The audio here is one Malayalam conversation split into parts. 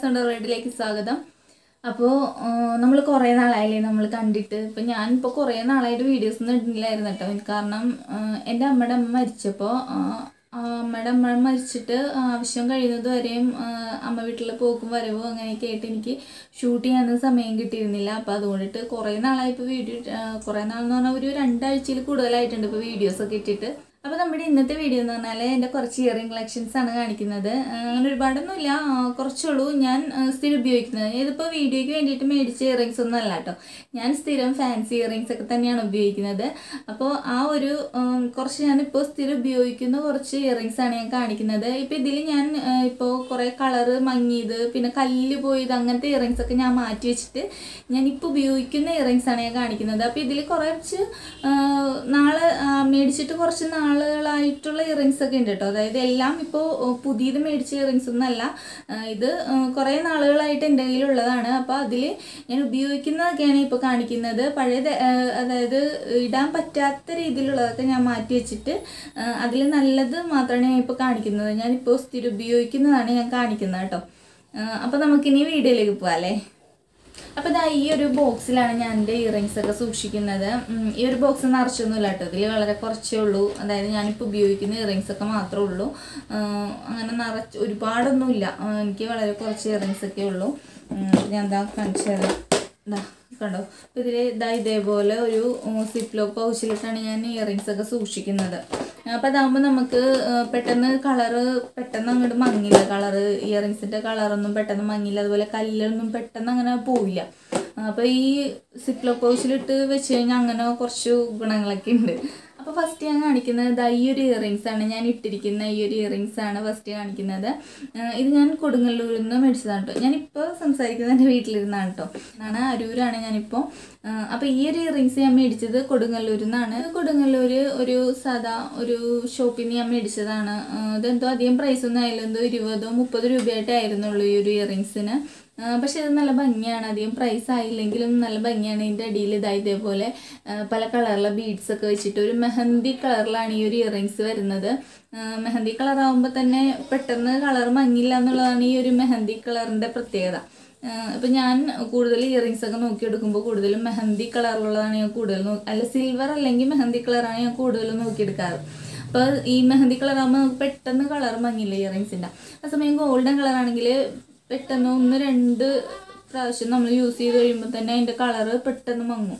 സൗണ്ടറിലേക്ക് സ്വാഗതം അപ്പോൾ നമ്മൾ കുറേ നാളായില്ലേ നമ്മൾ കണ്ടിട്ട് ഇപ്പം ഞാൻ ഇപ്പോൾ കുറേ നാളായിട്ട് വീഡിയോസ് ഒന്നും ഇടുന്നില്ലായിരുന്നു കേട്ടോ കാരണം ആ, എൻ്റെ അമ്മയുടെ അമ്മ മരിച്ചപ്പോൾ അമ്മയുടെ അമ്മ മരിച്ചിട്ട് ആവശ്യം കഴിയുന്നത് വരെയും ആ, അമ്മ വീട്ടിൽ പോക്കും വരവും അങ്ങനെയൊക്കെ ആയിട്ട് എനിക്ക് ഷൂട്ട് ചെയ്യാനൊന്നും സമയം കിട്ടിയിരുന്നില്ല അപ്പോൾ അതുകൊണ്ടിട്ട് കുറേ നാളായി ഇപ്പോൾ വീഡിയോ കുറേ നാളെന്ന് പറഞ്ഞാൽ ഒരു രണ്ടാഴ്ചയിൽ കൂടുതലായിട്ടുണ്ട് ഇപ്പോൾ വീഡിയോസൊക്കെ ഇട്ടിട്ട് അപ്പോൾ നമ്മുടെ ഇന്നത്തെ വീഡിയോ എന്ന് പറഞ്ഞാൽ എൻ്റെ കുറച്ച് ഇയറിംഗ് കളക്ഷൻസ് ആണ് കാണിക്കുന്നത് ആ, അങ്ങനെ ഒരുപാടൊന്നുമില്ല ആ, കുറച്ചുള്ളൂ ഞാൻ ആ, സ്ഥിരം ഉപയോഗിക്കുന്നത് ഇതിപ്പോൾ വീഡിയോയ്ക്ക് വേണ്ടിയിട്ട് മേടിച്ച ഇയറിങ്സ് ഒന്നും അല്ല കേട്ടോ ഞാൻ സ്ഥിരം ഫാൻസി ഇയറിങ്സ് ഒക്കെ തന്നെയാണ് ഉപയോഗിക്കുന്നത് അപ്പോൾ ആ ഒരു ഉം, കുറച്ച് ഞാനിപ്പോൾ സ്ഥിരം ഉപയോഗിക്കുന്ന കുറച്ച് ഇയറിങ്സ് ആണ് ഞാൻ കാണിക്കുന്നത് ഇപ്പോൾ ഇതിൽ ഞാൻ ആ, ഇപ്പോൾ കുറേ കളറ് മങ്ങിയത് പിന്നെ കല്ല് പോയത് അങ്ങനത്തെ ഇയറിങ്സ് ഒക്കെ ഞാൻ മാറ്റി വെച്ചിട്ട് ഞാനിപ്പോൾ ഉപയോഗിക്കുന്ന ഇയറിങ്സ് ആണ് ഞാൻ കാണിക്കുന്നത് അപ്പോൾ ഇതിൽ കുറച്ച് ആ, നാളെ ആ, മേടിച്ചിട്ട് കുറച്ച് നാളുകളായിട്ടുള്ള ഇയറിങ്സ് ഒക്കെ ഉണ്ട് കേട്ടോ അതായത് എല്ലാം ഇപ്പോൾ പുതിയത് മേടിച്ച ഇയറിങ്സ് ഒന്നല്ല ആ, ഇത് ആ, കുറേ നാളുകളായിട്ട് എൻ്റെ കയ്യിലുള്ളതാണ് അപ്പോൾ അതിൽ ഞാൻ ഉപയോഗിക്കുന്നതൊക്കെയാണ് ഇപ്പോൾ കാണിക്കുന്നത് പഴയത് ആ, അതായത് ഇടാൻ പറ്റാത്ത രീതിയിലുള്ളതൊക്കെ ഞാൻ മാറ്റി വെച്ചിട്ട് അതിൽ നല്ലത് മാത്രമാണ് ഞാൻ ഇപ്പോൾ കാണിക്കുന്നത് ഞാനിപ്പോൾ സ്ഥിരം ഉപയോഗിക്കുന്നതാണ് ഞാൻ കാണിക്കുന്നത് കേട്ടോ അപ്പോൾ നമുക്കിനി വീഡിയോയിലേക്ക് പോകാം അല്ലേ അപ്പോൾ ഇതാ ഈ ഒരു ബോക്സിലാണ് ഞാൻ എൻ്റെ ഇയറിങ്സ് ഒക്കെ സൂക്ഷിക്കുന്നത് ഉം, ഈ ഒരു ബോക്സ് നിറച്ചൊന്നുമില്ല കേട്ടോ ഇതിൽ വളരെ കുറച്ചേ ഉള്ളൂ അതായത് ഞാനിപ്പോൾ ഉപയോഗിക്കുന്ന ഇയറിങ്സ് ഒക്കെ മാത്രമേ ഉള്ളൂ ആ, അങ്ങനെ നിറച്ച് ഒരുപാടൊന്നുമില്ല ആ, എനിക്ക് വളരെ കുറച്ച് ഇയറിങ്സ് ഒക്കെ ഉള്ളൂ ഉം, ഞാൻ എന്താ കാണിച്ചു തരാം ഇതാ കണ്ടോ അപ്പോൾ ഇതിൽ ഇതാ ഇതേപോലെ ഒരു സിപ്ലോ പൗച്ചിലിട്ടാണ് ഞാൻ ഇയറിങ്സ് ഒക്കെ സൂക്ഷിക്കുന്നത് അപ്പോൾ അതാകുമ്പോൾ നമുക്ക് ആ, പെട്ടെന്ന് കളറ് പെട്ടെന്ന് അങ്ങോട്ട് മങ്ങില്ല കളറ് ഇയറിങ്സിൻ്റെ കളറൊന്നും പെട്ടെന്ന് മങ്ങില്ല അതുപോലെ കല്ലൊന്നും പെട്ടെന്ന് അങ്ങനെ പോവില്ല അപ്പോൾ ഈ സിപ്ലോ പൗച്ചിലിട്ട് വെച്ച് കഴിഞ്ഞാൽ അങ്ങനെ കുറച്ച് ഗുണങ്ങളൊക്കെ ഉണ്ട് അപ്പോൾ ഫസ്റ്റ് ഞാൻ കാണിക്കുന്നത് ദാ ഈ ഒരു ഇയറിങ്സ് ആണ് ഞാൻ ഇട്ടിരിക്കുന്ന ഈ ഒരു ഇയറിങ്സ് ആണ് ഫസ്റ്റ് കാണിക്കുന്നത് ആ, ഇത് ഞാൻ കൊടുങ്ങല്ലൂരിൽ നിന്ന് മേടിച്ചതാണ് കേട്ടോ ഞാനിപ്പോൾ സംസാരിക്കുന്നത് എൻ്റെ വീട്ടിലിരുന്നാണ് കേട്ടോ ആണ് അരൂരാണ് ഞാനിപ്പോൾ അപ്പോൾ ഈ ഒരു ഇയറിങ്സ് ഞാൻ മേടിച്ചത് കൊടുങ്ങല്ലൂരിൽ നിന്നാണ് ഇത് കൊടുങ്ങല്ലൂർ ഒരു സാധാ ഒരു ഷോപ്പിൽ നിന്ന് ഞാൻ മേടിച്ചതാണ് ആ, ഇതെന്തോ അധികം പ്രൈസ് ഒന്നും ആയില്ല എന്തോ ഇരുപതോ മുപ്പത് രൂപയായിട്ടേ ആയിരുന്നുള്ളൂ ഈ ഒരു ഇയറിങ്സിന് ആ, പക്ഷെ ഇത് നല്ല ഭംഗിയാണ് അധികം പ്രൈസ് ആയില്ലെങ്കിലും നല്ല ഭംഗിയാണ് ഇതിൻ്റെ അടിയിൽ ഇതാ ഇതേപോലെ ആ, പല കളറിലെ ബീഡ്സ് ഒക്കെ വെച്ചിട്ട് ഒരു മെഹന്തി കളറിലാണ് ഈ ഒരു ഇയറിങ്സ് വരുന്നത് ആ, മെഹന്തി കളർ ആകുമ്പോൾ തന്നെ പെട്ടെന്ന് കളർ മങ്ങില്ല എന്നുള്ളതാണ് ഈ ഒരു മെഹന്തി കളറിൻ്റെ പ്രത്യേകത അപ്പം ഞാൻ കൂടുതൽ ഇയറിങ്സ് ഒക്കെ നോക്കിയെടുക്കുമ്പോൾ കൂടുതലും മെഹന്തി കളറിലുള്ളതാണ് ഞാൻ കൂടുതൽ നോ അല്ല സിൽവർ അല്ലെങ്കിൽ മെഹന്തി കളറാണ് ഞാൻ കൂടുതലും നോക്കിയെടുക്കാറ് അപ്പോൾ ഈ മെഹന്തി കളർ ആകുമ്പോൾ നമുക്ക് പെട്ടെന്ന് കളർ മങ്ങില്ല ഇയറിങ്സിൻ്റെ ആ സമയം ഗോൾഡൻ കളർ ആണെങ്കിൽ പെട്ടെന്ന് ഒന്ന് രണ്ട് പ്രാവശ്യം നമ്മൾ യൂസ് ചെയ്ത് കഴിയുമ്പോൾ തന്നെ അതിൻ്റെ കളറ് പെട്ടെന്ന് മങ്ങും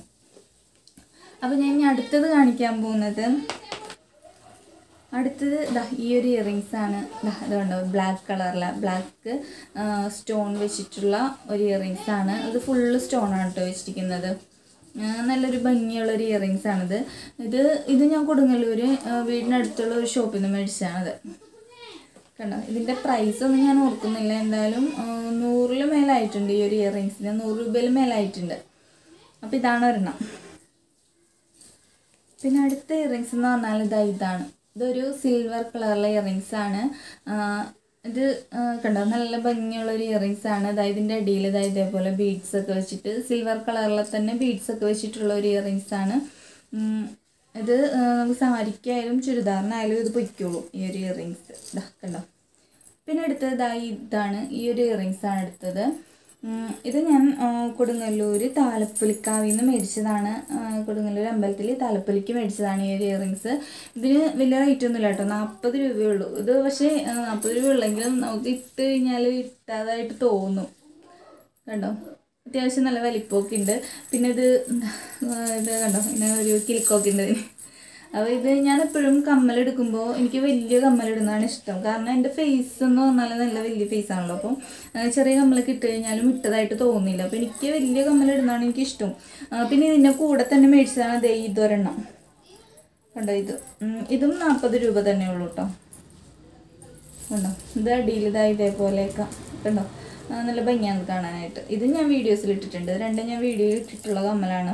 അപ്പോൾ ഞാൻ ഇനി അടുത്തത് കാണിക്കാൻ പോകുന്നത് അടുത്തത് ദാ ഈ ഒരു ഇയറിങ്സ് ആണ് ദാ ഇത് കണ്ടോ ബ്ലാക്ക് കളറിലെ ബ്ലാക്ക് സ്റ്റോൺ വെച്ചിട്ടുള്ള ഒരു ഇയറിങ്സ് ആണ് ഇത് ഫുള്ള് സ്റ്റോൺ ആണ് കേട്ടോ വെച്ചിരിക്കുന്നത് ആ, നല്ലൊരു ഭംഗിയുള്ള ഒരു ഇയറിങ്സ് ആണിത് ഇത് ഇത് ഞാൻ കൊടുങ്ങല്ലൂർ വീടിനടുത്തുള്ള ഒരു ഷോപ്പിൽ നിന്ന് മേടിച്ചതാണത് കണ്ടോ ഇതിൻ്റെ പ്രൈസ് ഒന്നും ഞാൻ ഓർക്കുന്നില്ല എന്തായാലും ആ, നൂറിൽ മേലായിട്ടുണ്ട് ഈ ഒരു ഇയറിങ്സിന് നൂറ് രൂപയിൽ മേലായിട്ടുണ്ട് അപ്പോൾ ഇതാണ് ഒരെണ്ണം പിന്നെ അടുത്ത ഇയറിങ്സ് എന്ന് പറഞ്ഞാൽ ഇതാ ഇതാണ് ഇതൊരു സിൽവർ കളറിലെ ഇയറിങ്സ് ആണ് ആ, ഇത് ആ, കണ്ടോ നല്ല ഭംഗിയുള്ള ഒരു ഇയറിങ്സ് ആണ് ഇതാ ഇതിൻ്റെ അടിയിൽ ഇതാ ഇതേപോലെ ബീഡ്സ് ഒക്കെ വെച്ചിട്ട് സിൽവർ കളറിലെ തന്നെ ബീഡ്സ് ഒക്കെ വെച്ചിട്ടുള്ള ഒരു ഇയറിങ്സ് ആണ് ഉം, ഇത് ആ, നമുക്ക് സാരിക്കായാലും ചുരിദാറിനായാലും ഇത് പൊയ്ക്കോളും ഈ ഒരു ഇയറിങ്സ് ഇതാ കണ്ടോ പിന്നെ അടുത്തത് ഇതാ ഇതാണ് ഈ ഒരു ഇയറിങ്സ് ആണ് എടുത്തത് ഉം, ഇത് ഞാൻ ആ, കൊടുങ്ങല്ലൂർ താലപ്പൊലിക്കാവിൽ നിന്ന് മേടിച്ചതാണ് ആ, കൊടുങ്ങല്ലൂർ അമ്പലത്തിൽ താലപ്പൊലിക്ക് മേടിച്ചതാണ് ഈ ഒരു ഇയറിങ്സ് ഇതിന് വലിയ റേറ്റ് ഒന്നുമില്ല കേട്ടോ നാൽപ്പത് രൂപയേ ഉള്ളൂ ഇത് പക്ഷേ നാൽപ്പത് രൂപ ഉള്ളെങ്കിലും നമുക്ക് ഇട്ട് കഴിഞ്ഞാൽ ഇട്ടാതായിട്ട് തോന്നും കണ്ടോ അത്യാവശ്യം നല്ല വലിപ്പമൊക്കെ ഉണ്ട് പിന്നെ ഇത് ആ, ഇത് കണ്ടോ പിന്നെ ഒരു കിലുക്കൊക്കെ ഉണ്ട് ഇതിന് അപ്പോൾ ഇത് ഞാൻ എപ്പോഴും കമ്മലെടുക്കുമ്പോൾ എനിക്ക് വലിയ കമ്മലിടുന്നതാണ് ഇഷ്ടം കാരണം എൻ്റെ ഫേസ് എന്ന് പറഞ്ഞാൽ നല്ല വലിയ ഫേസ് ആണല്ലോ അപ്പം ആ, ചെറിയ കമ്മലൊക്കെ ഇട്ട് കഴിഞ്ഞാലും ഇട്ടതായിട്ട് തോന്നില്ല അപ്പോൾ എനിക്ക് വലിയ കമ്മലിടുന്നതാണ് എനിക്ക് ഇഷ്ടം ആ, പിന്നെ ഇതിൻ്റെ കൂടെ തന്നെ മേടിച്ചതാണ് ദേ ഇതൊരെണ്ണം കണ്ടോ ഇത് ഉം, ഇതും നാൽപ്പത് രൂപ തന്നെ ഉള്ളൂ കേട്ടോ കണ്ടോ ഇത് അടിയിൽ ഇതാ ഇതേപോലെയൊക്കെ കണ്ടോ ആ, നല്ല ഭംഗിയാണ് കാണാനായിട്ട് ഇത് ഞാൻ വീഡിയോസിൽ ഇട്ടിട്ടുണ്ട് ഇത് രണ്ടും ഞാൻ വീഡിയോയിൽ ഇട്ടിട്ടുള്ള കമ്മലാണ്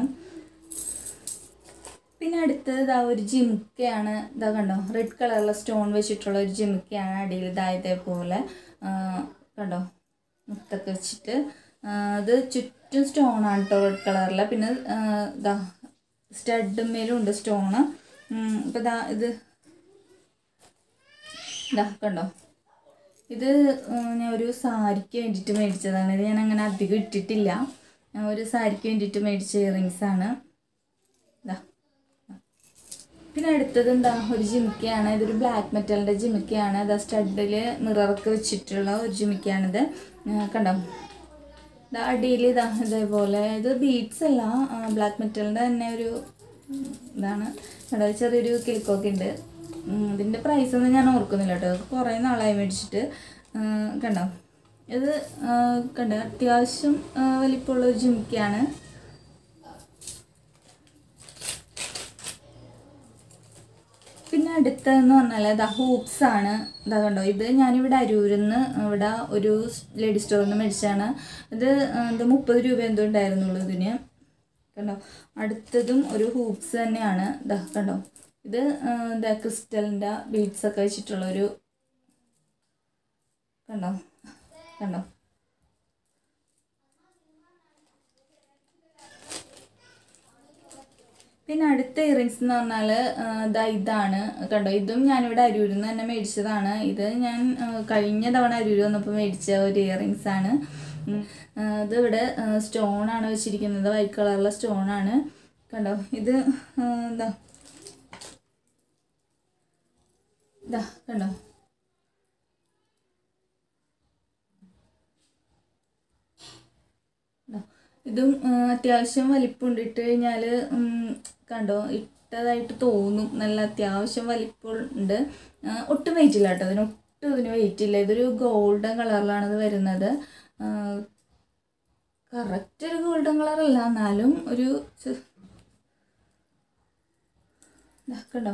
പിന്നെ അടുത്തത് ഇതാ ഒരു ജിമുക്കയാണ് ഇതാ കണ്ടോ റെഡ് കളറിലെ സ്റ്റോൺ വെച്ചിട്ടുള്ള ഒരു ജിമുക്കയാണ് അടിയിൽ ഇതാ ഇതേപോലെ ആ, കണ്ടോ മുത്തൊക്കെ വെച്ചിട്ട് ആ, ഇത് ചുറ്റും സ്റ്റോൺ ആണ് കേട്ടോ റെഡ് കളറിലെ പിന്നെ ആ, ഇതാ സ്റ്റഡുമേലും ഉണ്ട് സ്റ്റോണ് ഇപ്പം ഇതാ ഇത് ഇതാ കണ്ടോ ഇത് ആ, ഞാൻ ഒരു സാരിക്ക് വേണ്ടിയിട്ട് മേടിച്ചതാണ് ഇത് ഞാൻ അങ്ങനെ അധികം ഇട്ടിട്ടില്ല ഞാൻ ഒരു സാരിക്ക് വേണ്ടിയിട്ട് മേടിച്ച ഇയറിങ്സ് ആണ് ഇതാ പിന്നെ അടുത്തത് എന്താ ഒരു ജിമിക്കയാണ് ഇതൊരു ബ്ലാക്ക് മെറ്റലിൻ്റെ ജിമിക്കയാണ് അത് സ്റ്റഡിൽ മിററൊക്കെ വെച്ചിട്ടുള്ള ഒരു ജിമിക്കയാണിത് ആ, കണ്ടോ ഇതാ അടിയിൽ ഇതാ ഇതേപോലെ ഇത് ബീഡ്സ് അല്ല ബ്ലാക്ക് മെറ്റലിൻ്റെ തന്നെ ഒരു ഉം, ഇതാണ് കണ്ടോ ചെറിയൊരു കിൽക്കൊക്കെ ഉണ്ട് ഉം, ഇതിൻ്റെ പ്രൈസ് ഒന്നും ഞാൻ ഓർക്കുന്നില്ല കേട്ടോ ഇത് കുറേ നാളായി മേടിച്ചിട്ട് ആ, കണ്ടോ ഇത് ആ, കണ്ടോ അത്യാവശ്യം ആ, വലിപ്പമുള്ള ഒരു ജിമിക്കയാണ് പിന്നെ അടുത്തതെന്ന് പറഞ്ഞാൽ ദ ഹൂപ്സ് ആണ് ഇതാ കണ്ടോ ഇത് ഞാനിവിടെ അരൂരിൽ നിന്ന് ഇവിടെ ഒരു ലേഡി സ്റ്റോറിൽ നിന്ന് മേടിച്ചാണ് ഇത് ആ, ഇത് മുപ്പത് രൂപ എന്തോ ഉണ്ടായിരുന്നുള്ളൂ ഇതിന് കണ്ടോ അടുത്തതും ഒരു ഹൂപ്സ് തന്നെയാണ് ഇതാ കണ്ടോ ഇത് ആ, ഇതാ ക്രിസ്റ്റലിൻ്റെ ബീഡ്സ് ഒക്കെ വെച്ചിട്ടുള്ള ഒരു കണ്ടോ കണ്ടോ പിന്നെ അടുത്ത ഇയറിങ്സ് എന്ന് പറഞ്ഞാൽ ഇതാ ഇതാണ് കണ്ടോ ഇതും ഞാനിവിടെ അരൂരിൽ നിന്ന് തന്നെ മേടിച്ചതാണ് ഇത് ഞാൻ ആ, കഴിഞ്ഞ തവണ അരൂർ വന്നപ്പോൾ മേടിച്ച ഒരു ഇയറിങ്സ് ആണ് ഉം. ആ, ഇത് ഇവിടെ സ്റ്റോൺ ആണ് വെച്ചിരിക്കുന്നത് വൈറ്റ് കളറുള്ള സ്റ്റോൺ ആണ് കണ്ടോ ഇത് ആ, എന്താ ഇതാ കണ്ടോ കണ്ടോ? ഇതും ആ, അത്യാവശ്യം വലിപ്പമുണ്ട് ഇട്ട് കഴിഞ്ഞാൽ കണ്ടോ ഇട്ടതായിട്ട് തോന്നും നല്ല അത്യാവശ്യം വലിപ്പമുണ്ട് ആ, ഒട്ടും വെയിറ്റ് ഇല്ല കേട്ടോ അതിന് ഒട്ടും ഇതിന് വെയിറ്റ് ഇല്ല ഇതൊരു ഗോൾഡൻ കളറിലാണ് ഇത് വരുന്നത് കറക്റ്റ് ഒരു ഗോൾഡൻ കളറല്ല എന്നാലും ഒരു ചെ- ദാ കണ്ടോ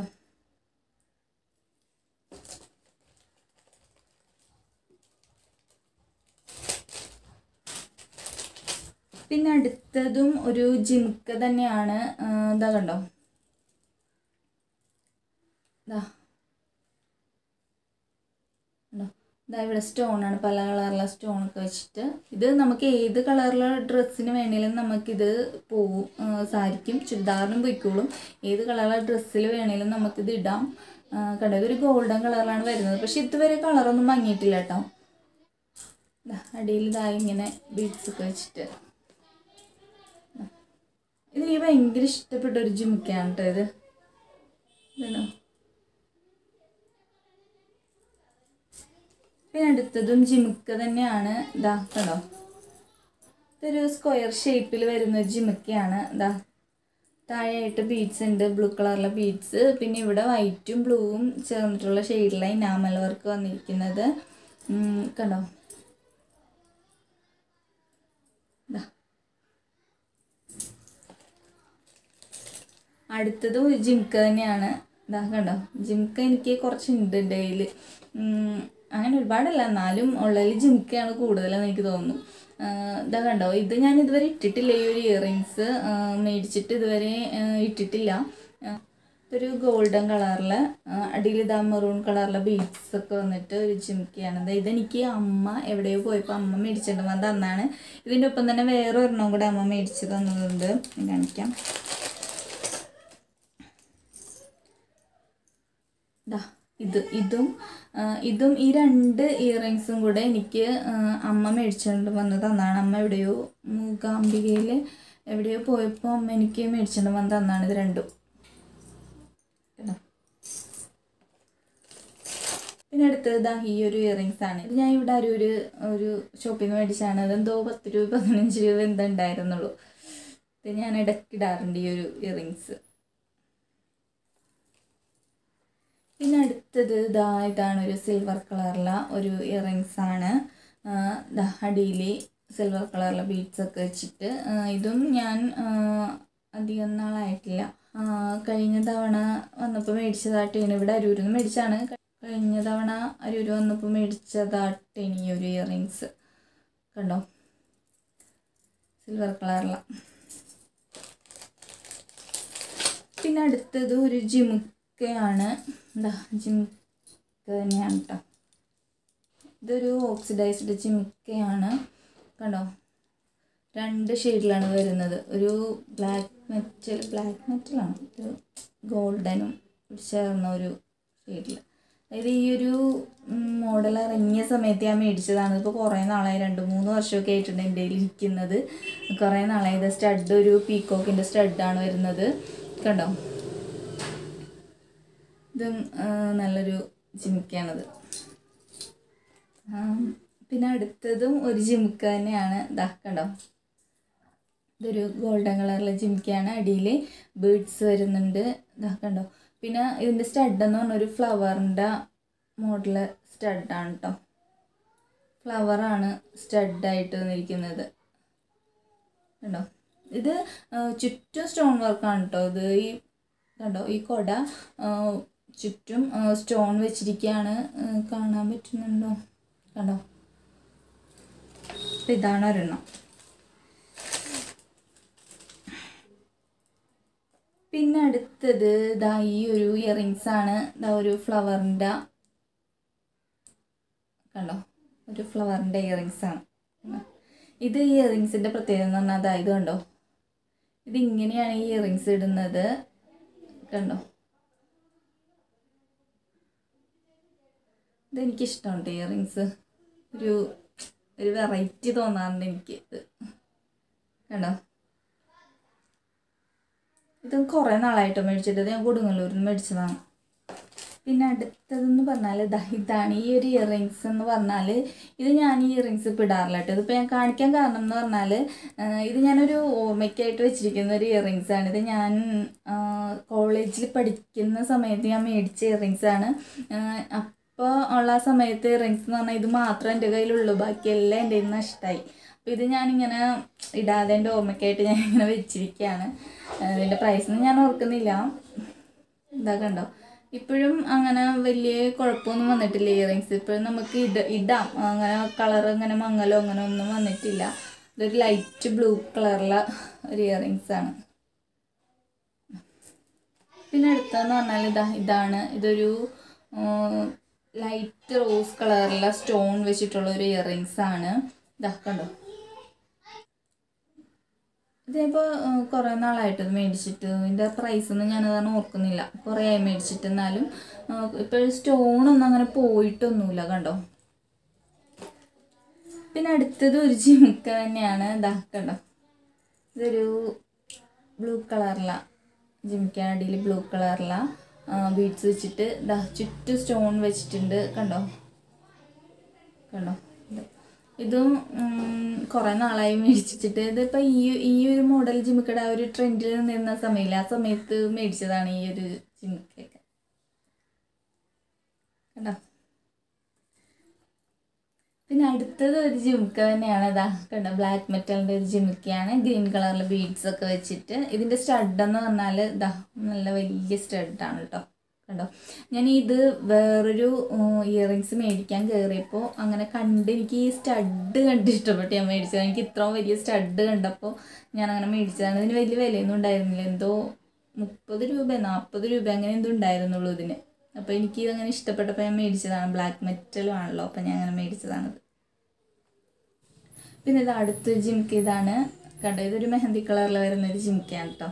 പിന്നെ അടുത്തതും ഒരു ജിംക്ക തന്നെയാണ് ആ, ഇതാ കണ്ടോ ഇതാ കണ്ടോ ഇതാ ഇവിടെ സ്റ്റോൺ ആണ് പല കളറിലുള്ള സ്റ്റോൺ ഒക്കെ വെച്ചിട്ട് ഇത് നമുക്ക് ഏത് കളറിലുള്ള ഡ്രസ്സിന് വേണേലും നമുക്കിത് പോവും ആ, സാരിക്കും ചുരിദാറിനും പൊയ്ക്കോളും ഏത് കളറുള്ള ഡ്രസ്സിൽ വേണേലും നമുക്കിത് ഇടാം ആ, കണ്ടോ ഇതൊരു ഗോൾഡൻ കളറിലാണ് വരുന്നത് പക്ഷെ ഇതുവരെ കളറൊന്നും മങ്ങിയിട്ടില്ല കേട്ടോ ദാ അടിയിൽ ഇതാ ഇങ്ങനെ ബീഡ്സ് ഒക്കെ വെച്ചിട്ട് ഇത് എനിക്ക് ഭയങ്കര ഇഷ്ടപ്പെട്ട ഒരു ജിമിക്കാണ് കേട്ടോ ഇത് ഇതാണോ പിന്നെ അടുത്തതും ജിമിക്ക തന്നെയാണ് ഇതാ കണ്ടോ ഇതൊരു സ്ക്വയർ ഷേപ്പിൽ വരുന്ന ഒരു ജിമിക്കയാണ് ഇതാ താഴെയായിട്ട് ബീഡ്സ് ഉണ്ട് ബ്ലൂ കളറിലെ ബീഡ്സ് പിന്നെ ഇവിടെ വൈറ്റും ബ്ലൂവും ചേർന്നിട്ടുള്ള ഷെയ്ഡിലെ ഇനാമൽ വർക്ക് വന്നിരിക്കുന്നത് ഉം, കണ്ടോ ദാ. അടുത്തത് ഒരു ജിംക്ക തന്നെയാണ് ഇതാ കണ്ടോ ജിംക്ക എനിക്ക് കുറച്ചുണ്ട് ഡെയിൽ അങ്ങനെ ഒരുപാടല്ല എന്നാലും ഉള്ളതിൽ ജിംക്കയാണ് കൂടുതലെന്ന് എനിക്ക് തോന്നുന്നു ആ, ഇതാ കണ്ടോ ഇത് ഞാൻ ഇതുവരെ ഇട്ടിട്ടില്ല ഈ ഒരു ഇയറിങ്സ് മേടിച്ചിട്ട് ഇതുവരെ ആ, ഇട്ടിട്ടില്ല ആ, ഇതൊരു ഗോൾഡൻ കളറിൽ അടിയിൽ ഇതാ മെറൂൺ കളറിലെ ബീഡ്സ് ഒക്കെ വന്നിട്ട് ഒരു ജിംക്കയാണ് ദാ ഇതെനിക്ക് അമ്മ എവിടെയോ പോയപ്പോൾ അമ്മ മേടിച്ചിട്ട് വന്ന് തന്നാണ് ഇതിൻ്റെ ഒപ്പം തന്നെ വേറെ ഒരെണ്ണം കൂടെ അമ്മ മേടിച്ച് തന്നതുണ്ട് ഞാൻ കാണിക്കാം ദാ ഇത് ഇതും ആ, ഇതും ഈ രണ്ട് ഇയറിങ്സും കൂടെ എനിക്ക് ആ, അമ്മ മേടിച്ചുകൊണ്ട് വന്ന് തന്നാണ് അമ്മ എവിടെയോ മൂകാംബികയിൽ എവിടെയോ പോയപ്പോൾ അമ്മ എനിക്ക് മേടിച്ചുകൊണ്ട് വന്ന് തന്നാണ് ഇത് രണ്ടും കേട്ടോ പിന്നെ അടുത്തത് ദാ ഈ ഒരു ഇയറിങ്സ് ആണ് ഇത് ഞാൻ ഇവിടെ ഒരു ഒരു ഒരു ഷോപ്പിൽ നിന്ന് മേടിച്ചാണ് അതെന്തോ പത്ത് രൂപ പതിനഞ്ച് രൂപ എന്തോ ഉണ്ടായിരുന്നുള്ളൂ ഇത് ഞാൻ ഇടയ്ക്കിടാറുണ്ട് ഈ ഒരു ഇയറിങ്സ് പിന്നെ അടുത്തത് ഇതാ ഇതാണ് ഒരു സിൽവർ കളറിലുള്ള ഒരു ഇയറിങ്സ് ആണ് ആ, ദാ അടിയിൽ സിൽവർ കളറിലെ ബീഡ്സ് ഒക്കെ വെച്ചിട്ട് ആ, ഇതും ഞാൻ ആ, അധികം നാളായിട്ടില്ല ആ, കഴിഞ്ഞ തവണ വന്നപ്പോൾ മേടിച്ചതായിട്ടാണ് ഇവിടെ അരൂരിൽ നിന്ന് മേടിച്ചാണ് കഴിഞ്ഞ തവണ അരൂർ വന്നപ്പോൾ മേടിച്ചതായിട്ടാണ് ഈ ഒരു ഇയറിങ്സ് കണ്ടോ സിൽവർ കളറില പിന്നെ അടുത്തത് ഒരു ജിമുക്കയാണ് എന്താ ജിമുക്ക തന്നെയാണ് കേട്ടോ ഇതൊരു ഓക്സിഡൈസ്ഡ് ജിമുക്കയാണ് കണ്ടോ രണ്ട് ഷെയ്ഡിലാണ് വരുന്നത് ഒരു ബ്ലാക്ക് മെറ്റൽ ബ്ലാക്ക് മെറ്റലാണ് ഒരു ഗോൾഡനും ചേർന്ന ഒരു ഷെയ്ഡിൽ ഇത് ഈ ഒരു മോഡൽ ഇറങ്ങിയ സമയത്ത് ഞാൻ മേടിച്ചതാണ് ഇപ്പോൾ കുറേ നാളായി രണ്ട് മൂന്ന് വർഷമൊക്കെ ആയിട്ടുണ്ട് എൻ്റെ കയ്യിൽ ഇരിക്കുന്നത് കുറേ നാളായി ഇത് സ്റ്റഡ് ഒരു പീക്കോക്കിൻ്റെ സ്റ്റഡാണ് വരുന്നത് കണ്ടോ ഇതും ആ, നല്ലൊരു ജിമിക്കാണത് ആ, പിന്നെ അടുത്തതും ഒരു ജിമിക്ക തന്നെയാണ് ഇതാ കണ്ടോ ഇതൊരു ഗോൾഡൻ കളറിലെ ജിമിക്കാണ് അടിയിൽ ബീഡ്സ് വരുന്നുണ്ട് ഇതാ കണ്ടോ പിന്നെ ഇതിൻ്റെ സ്റ്റഡ് എന്ന് പറഞ്ഞ ഒരു ഫ്ലവറിൻ്റെ മോഡൽ സ്റ്റഡാണ് കേട്ടോ ഫ്ലവറാണ് സ്റ്റഡായിട്ട് വന്നിരിക്കുന്നത് കണ്ടോ ഇത് ആ, ചുറ്റും സ്റ്റോൺ വർക്കാണ് കേട്ടോ ഇത് ഈ കണ്ടോ ഈ കൊട ആ, ചുറ്റും സ്റ്റോൺ വെച്ചിരിക്കുകയാണ് ആ, കാണാൻ പറ്റുന്നുണ്ടോ കണ്ടോ അപ്പൊ ഇതാണ് ഒരെണ്ണം പിന്നെ അടുത്തത് ഇതാ ഈ ഒരു ഇയറിങ്സ് ആണ് ഇതാ ഒരു ഫ്ലവറിൻ്റെ കണ്ടോ ഒരു ഫ്ലവറിൻ്റെ ഇയറിങ്സ് ആണ് കണ്ടോ? ഇത് ഈ ഇയറിങ്സിൻ്റെ പ്രത്യേകത എന്ന് പറഞ്ഞാൽ അതായത് കണ്ടോ ഇത് ഇങ്ങനെയാണ് ഈ ഇയറിങ്സ് ഇടുന്നത് കണ്ടോ ഇതെനിക്കിഷ്ടമുണ്ട് ഇയറിങ്സ് ഒരു ഒരു വെറൈറ്റി തോന്നാറുണ്ട് എനിക്ക് ഇത് കണ്ടോ ഇത് കുറേ നാളായിട്ട് മേടിച്ചിട്ട് ഇത് ഞാൻ കൊടുങ്ങല്ലൂരിൽ നിന്ന് മേടിച്ചതാണ് പിന്നെ അടുത്തതെന്ന് പറഞ്ഞാൽ ഇതാ ഇതാണ് ഈ ഒരു ഇയറിങ്സ് എന്ന് പറഞ്ഞാൽ ഇത് ഞാൻ ഈ ഇയറിങ്സ് ഇപ്പോൾ ഇടാറില്ല കേട്ടോ ഇതിപ്പോൾ ഞാൻ കാണിക്കാൻ കാരണം എന്ന് പറഞ്ഞാൽ ഇത് ഞാനൊരു ഓർമ്മയ്ക്കായിട്ട് വെച്ചിരിക്കുന്ന ഒരു ഇയറിങ്സ് ആണ് ഇത് ഞാൻ കോളേജിൽ പഠിക്കുന്ന സമയത്ത് ഞാൻ മേടിച്ച ഇയറിങ്സ് ആണ് അപ്പോൾ ഉള്ള ആ സമയത്ത് ഇയറിങ്സ് എന്ന് പറഞ്ഞാൽ ഇത് മാത്രമേ എൻ്റെ കയ്യിലുള്ളൂ ബാക്കിയെല്ലാം എൻ്റെ കയ്യിൽ നിന്ന് നഷ്ടമായി അപ്പോൾ ഇത് ഞാനിങ്ങനെ ഇടാതെ എൻ്റെ ഓർമ്മയ്ക്കായിട്ട് ഞാൻ ഇങ്ങനെ വെച്ചിരിക്കുകയാണ് ഇതിൻ്റെ പ്രൈസൊന്നും ഞാൻ ഓർക്കുന്നില്ല ഇതാ കണ്ടോ ഇപ്പോഴും അങ്ങനെ വലിയ കുഴപ്പമൊന്നും വന്നിട്ടില്ല ഇയറിങ്സ് ഇപ്പോഴും നമുക്ക് ഇട ഇടാം അങ്ങനെ കളർ അങ്ങനെ മങ്ങലോ അങ്ങനെ ഒന്നും വന്നിട്ടില്ല ഇതൊരു ലൈറ്റ് ബ്ലൂ കളറിലെ ഒരു ഇയറിങ്സ് ആണ് പിന്നെ അടുത്തതെന്ന് പറഞ്ഞാൽ ഇതാ ഇതാണ് ഇതൊരു ലൈറ്റ് റോസ് കളറിലെ സ്റ്റോൺ വെച്ചിട്ടുള്ള ഒരു ഇയറിങ്സ് ആണ് ഇതാ കണ്ടോ ഇതിപ്പോൾ കുറേ നാളായിട്ട് ഇത് മേടിച്ചിട്ട് ഇതിൻ്റെ പ്രൈസൊന്നും ഞാൻ കാരണം ഓർക്കുന്നില്ല കുറേ ആയി മേടിച്ചിട്ട് എന്നാലും ഇപ്പോൾ സ്റ്റോണൊന്നും അങ്ങനെ പോയിട്ടൊന്നുമില്ല കണ്ടോ പിന്നെ അടുത്തത് ഒരു ജിമിക്ക തന്നെയാണ് ഇതാ കണ്ടോ ഇതൊരു ബ്ലൂ കളറില ജിമിക്കാണ് അടിയിൽ ബ്ലൂ കളറില ബീഡ്സ് വെച്ചിട്ട് ഇതാ ചുറ്റും സ്റ്റോൺ വെച്ചിട്ടുണ്ട് കണ്ടോ കണ്ടോ ഇത് ഇതും കുറേ നാളായി മേടിച്ചിട്ട് ഇതിപ്പോൾ ഈ ഈ ഒരു മോഡൽ ജിമിക്കയുടെ ആ ഒരു ട്രെൻഡിൽ നിന്നിരുന്ന സമയമില്ല ആ സമയത്ത് മേടിച്ചതാണ് ഈ ഒരു ജിമിക്കൊക്കെ കണ്ടോ പിന്നെ അടുത്തത് ഒരു ജിമിക്ക തന്നെയാണ് ഇതാ കണ്ടോ ബ്ലാക്ക് മെറ്റലിൻ്റെ ഒരു ജിമിക്കയാണ് ഗ്രീൻ കളറിൽ ബീഡ്സ് ഒക്കെ വെച്ചിട്ട് ഇതിൻ്റെ സ്റ്റഡ് എന്ന് പറഞ്ഞാൽ ഇതാ നല്ല വലിയ സ്റ്റഡാണ് കേട്ടോ കണ്ടോ ഞാൻ ഇത് വേറൊരു ഇയറിങ്സ് മേടിക്കാൻ കയറിയപ്പോൾ അങ്ങനെ കണ്ട് എനിക്ക് ഈ സ്റ്റഡ് കണ്ട് ഇഷ്ടപ്പെട്ട് ഞാൻ മേടിച്ചത് എനിക്ക് ഇത്രയും വലിയ സ്റ്റഡ് കണ്ടപ്പോൾ ഞാൻ അങ്ങനെ മേടിച്ചതാണ് ഇതിന് വലിയ വിലയൊന്നും ഉണ്ടായിരുന്നില്ല എന്തോ മുപ്പത് രൂപ നാൽപ്പത് രൂപ അങ്ങനെ എന്തോ ഉണ്ടായിരുന്നുള്ളൂ ഇതിന് അപ്പോൾ എനിക്ക് ഇതങ്ങനെ ഇഷ്ടപ്പെട്ടപ്പോൾ ഞാൻ മേടിച്ചതാണ് ബ്ലാക്ക് മെറ്റലും ആണല്ലോ അപ്പോൾ ഞാൻ അങ്ങനെ മേടിച്ചതാണത് പിന്നെ ഇത് അടുത്തൊരു ജിമിക്ക് ഇതാണ് കണ്ടോ ഇതൊരു മെഹന്തി കളറിൽ വരുന്ന ഒരു ജിമിക്കാണ് കേട്ടോ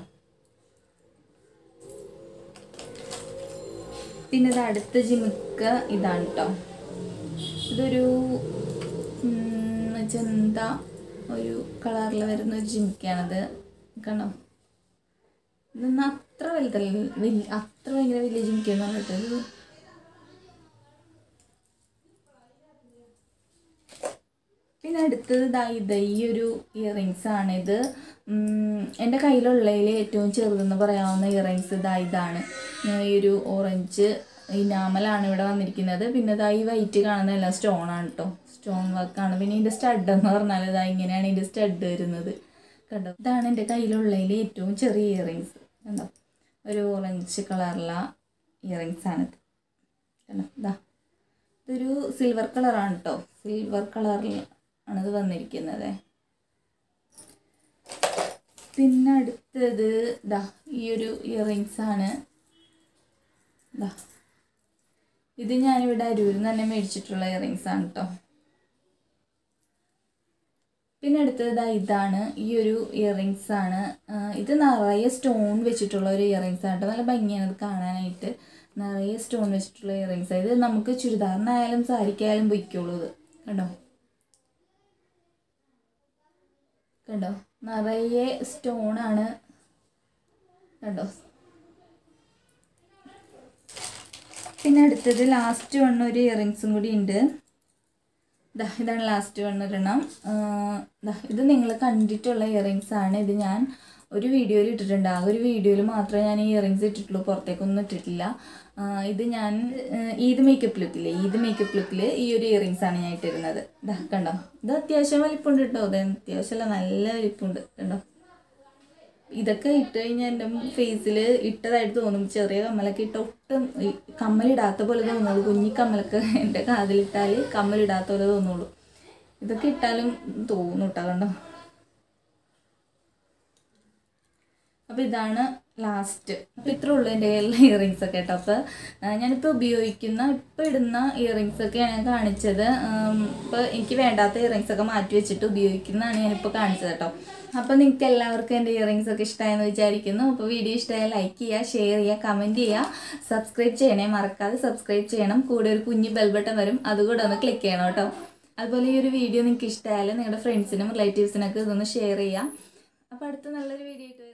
പിന്നെ ഇത് അടുത്ത ജിമിക്ക ഇതാണ് കേട്ടോ ഇതൊരു ചെന്ത ഒരു കളറിൽ വരുന്ന ഒരു ജിമിക്കാണത് കണ്ടോ ഇതൊന്നും അത്ര വലുതല്ല വലിയ അത്ര ഭയങ്കര വലിയ ജിമിക്കൊന്നും കേട്ടോ ഇത് പിന്നെ അടുത്തത് ഇതാ ഇത് ഈ ഒരു ഇയറിങ്സ് ആണ് ഇത് എൻ്റെ കയ്യിലുള്ളതിൽ ഏറ്റവും ചെറുതെന്ന് പറയാവുന്ന ഇയറിങ്സ് ഇതാ ഇതാണ് ഈ ഒരു ഓറഞ്ച് ഇനാമലാണ് ഇവിടെ വന്നിരിക്കുന്നത് പിന്നെ ഇതാ ഈ വൈറ്റ് കാണുന്നതെല്ലാം സ്റ്റോൺ ആണ് കേട്ടോ സ്റ്റോൺ വർക്കാണ് പിന്നെ ഇതിൻ്റെ സ്റ്റഡ് എന്ന് പറഞ്ഞാൽ ഇതാ ഇങ്ങനെയാണ് ഇതിൻ്റെ സ്റ്റഡ് വരുന്നത് കണ്ടോ ഇതാണ് എൻ്റെ കയ്യിലുള്ളതിൽ ഏറ്റവും ചെറിയ ഇയറിങ്സ് കണ്ടോ ഒരു ഓറഞ്ച് കളറുള്ള ഇയറിങ്സ് ആണിത് കണ്ടോ ഇതാ ഇതൊരു സിൽവർ കളറാണ് കേട്ടോ സിൽവർ കളറിൽ ആണിത് വന്നിരിക്കുന്നത് പിന്നെ അടുത്തത് ഇതാ ഈ ഒരു ഇയറിങ്സ് ആണ് ഇതാ ഇത് ഞാനിവിടെ അരൂരിൽ നിന്ന് തന്നെ മേടിച്ചിട്ടുള്ള ഇയറിങ്സ് ആണ് കേട്ടോ പിന്നെ അടുത്തത് ഇതാ ഇതാണ് ഈ ഒരു ഇയറിങ്സ് ആണ് ആ, ഇത് നിറയെ സ്റ്റോൺ വെച്ചിട്ടുള്ള ഒരു ഇയറിങ്സ് ആണ് കേട്ടോ നല്ല ഭംഗിയാണ് ഇത് കാണാനായിട്ട് നിറയെ സ്റ്റോൺ വെച്ചിട്ടുള്ള ഇയറിങ്സ് ഇത് നമുക്ക് ചുരിദാറിനായാലും സാരിക്കായാലും പൊയ്ക്കോളൂ ഇത് കണ്ടോ കണ്ടോ നിറയെ സ്റ്റോണാണ് കണ്ടോ പിന്നെ അടുത്തത് ലാസ്റ്റ് വണ്ണ ഒരു ഇയറിങ്സും കൂടി ഉണ്ട് ദാ ഇതാണ് ലാസ്റ്റ് വൺ ഒരെണ്ണം ആ, ദാ ഇത് നിങ്ങൾ കണ്ടിട്ടുള്ള ഇയറിങ്സ് ആണ് ഇത് ഞാൻ ഒരു വീഡിയോയിൽ ഇട്ടിട്ടുണ്ട് ആ ഒരു വീഡിയോയിൽ മാത്രമേ ഞാൻ ഈ ഇയറിങ്സ് ഇട്ടിട്ടുള്ളൂ പുറത്തേക്കൊന്നും ഇട്ടിട്ടില്ല ആ, ഇത് ഞാൻ ആ, ഈദ് മേക്കപ്പ് ലുക്കില്ലേ ഈദ് മേക്കപ്പ് ലുക്കിൽ ഈ ഒരു ഇയറിങ്സ് ആണ് ഞാൻ ഇട്ടിരുന്നത് ദാ കണ്ടോ ഇത് അത്യാവശ്യം വലിപ്പമുണ്ട് കേട്ടോ അത് അത്യാവശ്യമല്ല നല്ല വലിപ്പമുണ്ട് കണ്ടോ ഇതൊക്കെ ഇട്ട് കഴിഞ്ഞാൽ എൻ്റെ ഫേസിൽ ഇട്ടതായിട്ട് തോന്നും ചെറിയ കമ്മലൊക്കെ ഇട്ട ഒട്ടും ഈ കമ്മലിടാത്ത പോലെ തോന്നുള്ളൂ കുഞ്ഞി കമ്മലൊക്കെ എൻ്റെ കാതിലിട്ടാൽ കമ്മലിടാത്ത പോലെ തോന്നുള്ളൂ ഇതൊക്കെ ഇട്ടാലും തോന്നും കേട്ടോ കണ്ടോ അപ്പോൾ ഇതാണ് ലാസ്റ്റ് അപ്പോൾ ഇത്രേ ഉള്ളൂ എൻ്റെ കയ്യിലുള്ള ഇയറിങ്സ് ഒക്കെ കേട്ടോ അപ്പോൾ ഞാനിപ്പോൾ ഉപയോഗിക്കുന്ന ഇപ്പോൾ ഇടുന്ന ഇയറിങ്സ് ഒക്കെയാണ് ഞാൻ കാണിച്ചത് ഇപ്പോൾ എനിക്ക് വേണ്ടാത്ത ഇയറിങ്സ് ഒക്കെ മാറ്റി വെച്ചിട്ട് ഉപയോഗിക്കുന്നതാണ് ഞാനിപ്പോൾ കാണിച്ചത് കേട്ടോ അപ്പോൾ നിങ്ങൾക്ക് എല്ലാവർക്കും എൻ്റെ ഇയറിങ്സ് ഒക്കെ ഇഷ്ടമായെന്ന് വിചാരിക്കുന്നു അപ്പോൾ വീഡിയോ ഇഷ്ടമായ ലൈക്ക് ചെയ്യുക ഷെയർ ചെയ്യുക കമൻറ്റ് ചെയ്യുക സബ്സ്ക്രൈബ് ചെയ്യണേ മറക്കാതെ സബ്സ്ക്രൈബ് ചെയ്യണം കൂടെ ഒരു കുഞ്ഞ് ബെൽ ബട്ടൺ വരും അതുകൂടെ ഒന്ന് ക്ലിക്ക് ചെയ്യണം കേട്ടോ അതുപോലെ ഈ ഒരു വീഡിയോ നിങ്ങൾക്ക് ഇഷ്ടമായാലും നിങ്ങളുടെ ഫ്രണ്ട്സിനും റിലേറ്റീവ്സിനൊക്കെ ഇതൊന്ന് ഷെയർ ചെയ്യാം അപ്പോൾ അടുത്ത നല്ലൊരു വീഡിയോ ആയിട്ട് വരാം.